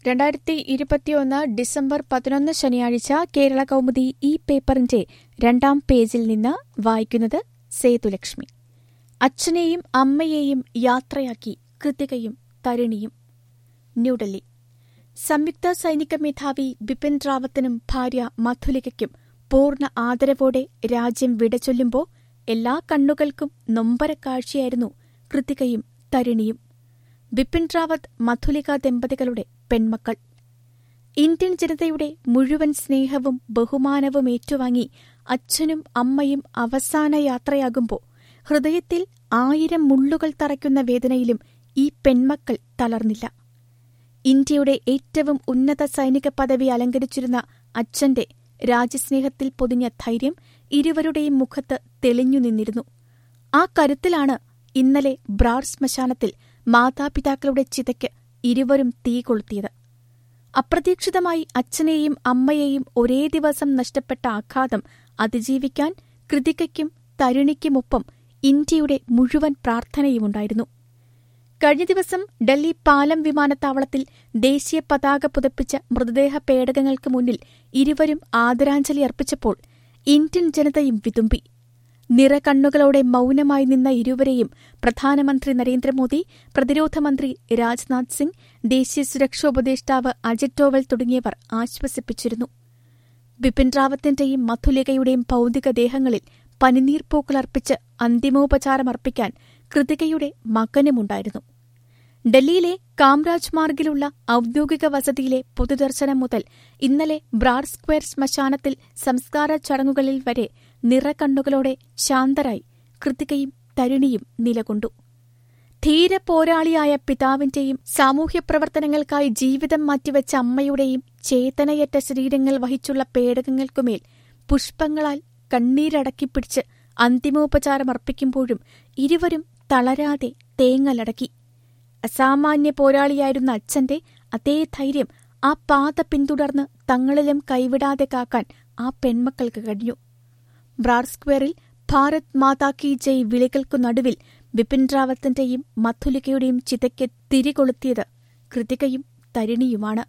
രണ്ടായിരത്തി ഇരുപത്തിയൊന്ന് ഡിസംബർ പതിനൊന്ന് ശനിയാഴ്ച കേരള കൗമുദി ഈ പേപ്പറിന്റെ രണ്ടാം പേജിൽ നിന്ന് വായിക്കുന്നത് സേതുലക്ഷ്മി അച്ഛനെയും അമ്മയെയും യാത്രയാക്കി കൃതികയും തരുണിയും ന്യൂഡൽഹി സംയുക്ത സൈനിക മേധാവി ബിപിൻ റാവത്തിനും ഭാര്യ മധുലികയ്ക്കും പൂർണ്ണ ആദരവോടെ രാജ്യം വിടചൊല്ലുമ്പോൾ എല്ലാ കണ്ണുകൾക്കും നൊമ്പരക്കാഴ്ചയായിരുന്നു കൃതികയും തരുണിയും ബിപിൻ റാവത്ത് മധുലിക ദമ്പതികളുടെ പെൺമക്കൾ ഇന്ത്യൻ ജനതയുടെ മുഴുവൻ സ്നേഹവും ബഹുമാനവും ഏറ്റുവാങ്ങി അച്ഛനും അമ്മയും അവസാന യാത്രയാകുമ്പോൾ ഹൃദയത്തിൽ ആയിരം മുള്ളുകൾ തറയ്ക്കുന്ന വേദനയിലും ഈ പെൺമക്കൾ തളർന്നില്ല ഇന്ത്യയുടെ ഏറ്റവും ഉന്നത സൈനിക പദവി അലങ്കരിച്ചിരുന്ന അച്ഛന്റെ രാജ്യസ്നേഹത്തിൽ പൊതിഞ്ഞ ധൈര്യം ഇരുവരുടെയും മുഖത്ത് തെളിഞ്ഞു നിന്നിരുന്നു ആ കരുത്തിലാണ് ഇന്നലെ ബ്രാർ ശ്മശാനത്തിൽ മാതാപിതാക്കളുടെ ചിതയ്ക്ക് ഇരുവരും തീ കൊളുത്തിയത് അപ്രതീക്ഷിതമായി അച്ഛനെയും അമ്മയെയും ഒരേ ദിവസം നഷ്ടപ്പെട്ട ആഘാതം അതിജീവിക്കാൻ കൃതികയ്ക്കും തരുണിക്കുമൊപ്പം ഇന്ത്യയുടെ മുഴുവൻ പ്രാർത്ഥനയുമുണ്ടായിരുന്നു കഴിഞ്ഞ ദിവസം ഡൽഹി പാലം വിമാനത്താവളത്തിൽ ദേശീയ പതാക പുതപ്പിച്ച മൃതദേഹ പേടകങ്ങൾക്ക് മുന്നിൽ ഇരുവരും ആദരാഞ്ജലി അർപ്പിച്ചപ്പോൾ ഇന്ത്യൻ ജനതയും വിതുമ്പി നിറകണ്ണുകളോടെ മൌനമായി നിന്ന ഇരുവരെയും പ്രധാനമന്ത്രി നരേന്ദ്രമോദി പ്രതിരോധ മന്ത്രി രാജ്നാഥ് സിംഗ് ദേശീയ സുരക്ഷാ ഉപദേഷ്ടാവ് അജിത് ഡോവൽ തുടങ്ങിയവർ ആശ്വസിപ്പിച്ചിരുന്നു ബിപിൻ റാവത്തിന്റെയും മധുലികയുടെയും ഭൌതികദേഹങ്ങളിൽ പനിനീർ പൂക്കളർപ്പിച്ച് അന്തിമോപചാരമർപ്പിക്കാൻ കൃതികയുടെ മകനുമുണ്ടായിരുന്നു ഡൽഹിയിലെ കാംരാജ് മാർഗിലുള്ള ഔദ്യോഗിക വസതിയിലെ പൊതുദർശനം മുതൽ ഇന്നലെ ബ്രാർ സ്ക്വയർ ശ്മശാനത്തിൽ സംസ്കാര ചടങ്ങുകളിൽ വരെ നിറകണ്ണുകളോടെ ശാന്തരായി കൃതികയും തരുണിയും നിലകൊണ്ടു ധീര പോരാളിയായ പിതാവിന്റെയും സാമൂഹ്യ പ്രവർത്തനങ്ങൾക്കായി ജീവിതം മാറ്റിവെച്ച അമ്മയുടെയും ചേതനയറ്റ ശരീരങ്ങൾ വഹിച്ചുള്ള പേടകങ്ങൾക്കുമേൽ പുഷ്പങ്ങളാൽ കണ്ണീരടക്കിപ്പിടിച്ച് അന്തിമോപചാരമർപ്പിക്കുമ്പോഴും ഇരുവരും തളരാതെ തേങ്ങലടക്കി അസാമാന്യ പോരാളിയായിരുന്ന അച്ഛന്റെ അതേ ധൈര്യം ആ പാത പിന്തുടർന്ന് തങ്ങളിലും കൈവിടാതെ കാക്കാൻ ആ പെൺമക്കൾക്ക് കഴിഞ്ഞു ബ്രാർ സ്ക്വയറിൽ ഭാരത് മാതാ കി ജയ് വിളികൾക്കു നടുവിൽ ബിപിൻ റാവത്തിന്റെയും മധുലികയുടെയും ചിതയ്ക്ക് തിരികൊളുത്തിയത് കൃതികയും തരിണിയുമാണ്